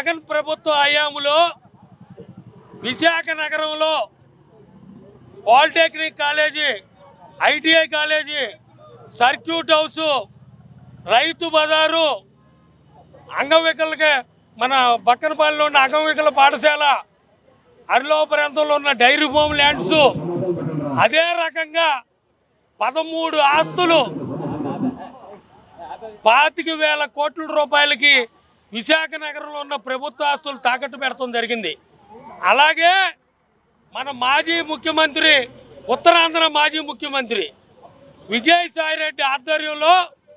జగన్ ప్రభుత్వ హయాంలో విశాఖ నగరంలో polytechnic college ITI college circuit house రైతు బజారు అంగవికలకి మన బక్కనపల్లిలో ఉన్న అంగవికల పాఠశాల అరిలో ప్రాంతంలో ఉన్న డైరీ ఫామ్ ల్యాండ్స్ అదే రకంగా పదమూడు ఆస్తులు పాతిక వేల కోట్ల రూపాయలకి విశాఖ నగరంలో ఉన్న ప్రభుత్వ ఆస్తులు తాకట్టు పెడతాం జరిగింది అలాగే మన మాజీ ముఖ్యమంత్రి ఉత్తరాంధ్ర మాజీ ముఖ్యమంత్రి విజయసాయిరెడ్డి ఆధ్వర్యంలో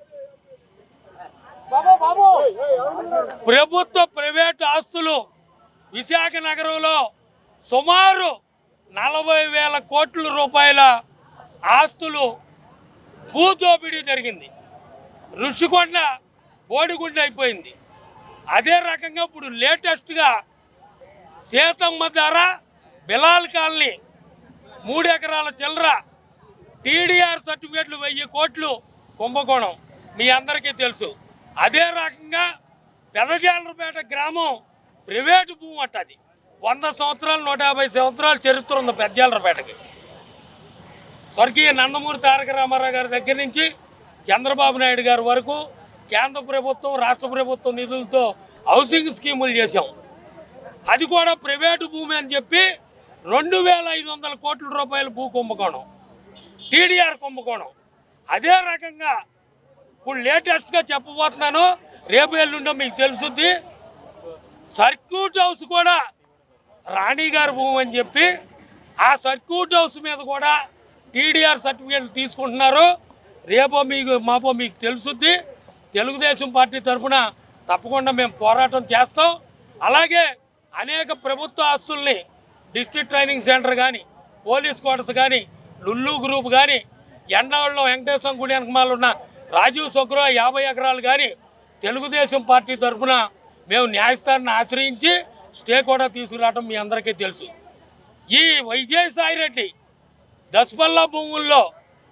ప్రభుత్వ ప్రైవేటు ఆస్తులు విశాఖ నగరంలో సుమారు నలభై వేల కోట్ల రూపాయల ఆస్తులు భూదోపిడీ జరిగింది ఋషికొండ బోడిగుండ అయిపోయింది అదే రకంగా ఇప్పుడు లేటెస్ట్గా సీతమ్మ ధర బిలాల్ కాలనీ మూడు ఎకరాల చిల్లర టీడీఆర్ సర్టిఫికేట్లు వెయ్యి కోట్లు కుంభకోణం మీ అందరికీ తెలుసు అదే రకంగా పెదజాలరపేట గ్రామం ప్రైవేటు భూమి అట్ట అది వంద సంవత్సరాలు నూట యాభై సంవత్సరాల చరిత్ర ఉంది పెద్దజాలరపేటకి స్వర్గీయ నందమూరి తారక రామారావు గారి దగ్గర నుంచి చంద్రబాబు నాయుడు గారి వరకు కేంద్ర ప్రభుత్వం రాష్ట్ర ప్రభుత్వం నిధులతో హౌసింగ్ స్కీములు చేశాం అది కూడా ప్రైవేటు భూమి అని చెప్పి రెండు వేల ఐదు వందల కోట్ల రూపాయల భూ కుంభకోణం టీడీఆర్ కుంభకోణం అదే రకంగా ఇప్పుడు లేటెస్ట్గా చెప్పబోతున్నాను రేపు ఎల్లుండో మీకు తెలుసుద్ది సర్క్యూట్ హౌస్ కూడా రాణి గారి భూమి అని చెప్పి ఆ సర్క్యూట్ హౌస్ మీద కూడా టీడీఆర్ సర్టిఫికేట్ తీసుకుంటున్నారు రేపో మీకు మాపో మీకు తెలుసుద్ది తెలుగుదేశం పార్టీ తరఫున తప్పకుండా మేము పోరాటం చేస్తాం అలాగే అనేక ప్రభుత్వ ఆస్తుల్ని డిస్ట్రిక్ట్ ట్రైనింగ్ సెంటర్ కానీ పోలీస్ క్వార్టర్స్ కానీ లుల్లు గ్రూప్ కానీ ఎండాళ్ళలో వెంకటేశ్వరం గుడి వెనకమాల ఉన్న రాజీవ్ సొగ్రో యాభై ఎకరాలు కానీ తెలుగుదేశం పార్టీ తరఫున మేము న్యాయస్థానాన్ని ఆశ్రయించి స్టే కూడా తీసుకురావడం మీ అందరికీ తెలుసు ఈ విజయసాయిరెడ్డి దశపల్లా భూముల్లో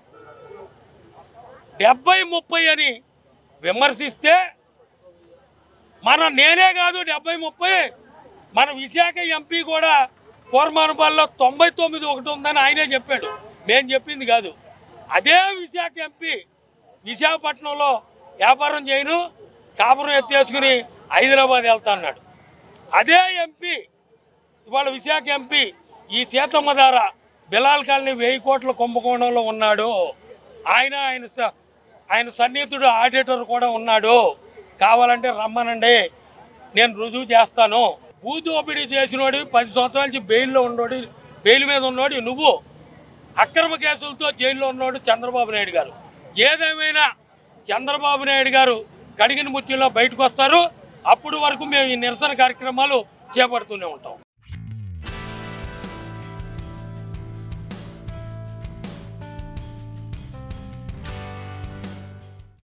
డెబ్బై ముప్పై అని విమర్శిస్తే మన నేనే కాదు డెబ్బై ముప్పై మన విశాఖ ఎంపీ కూడా కోరమానుపాల్లో తొంభై తొమ్మిది ఒకటి ఉందని ఆయనే చెప్పాడు నేను చెప్పింది కాదు అదే విశాఖ ఎంపీ విశాఖపట్నంలో వ్యాపారం చేయను కాపురం ఎత్తేసుకుని హైదరాబాద్ వెళ్తా అన్నాడు అదే ఎంపీ ఇవాళ విశాఖ ఎంపీ ఈ సీతమ్మ ధార బిలాల్ కాలనీ వెయ్యి కోట్ల కుంభకోణంలో ఉన్నాడు ఆయన ఆయన స- ఆయన సన్నిహితుడు ఆడిటర్ కూడా ఉన్నాడు కావాలంటే రమ్మనండి నేను రుజువు చేస్తాను భూదోపిడీ చేసినోడి పది సంవత్సరాల నుంచి బెయిల్లో ఉన్నోడి బెయిల్ మీద ఉన్నోడి నువ్వు అక్రమ కేసులతో జైల్లో ఉన్నాడు చంద్రబాబు నాయుడు గారు ఏదేమైనా చంద్రబాబు నాయుడు గారు కడిగిన ముత్యంలో బయటకు వస్తారు అప్పుడు వరకు మేము ఈ నిరసన కార్యక్రమాలు చేపడుతూనే ఉంటాం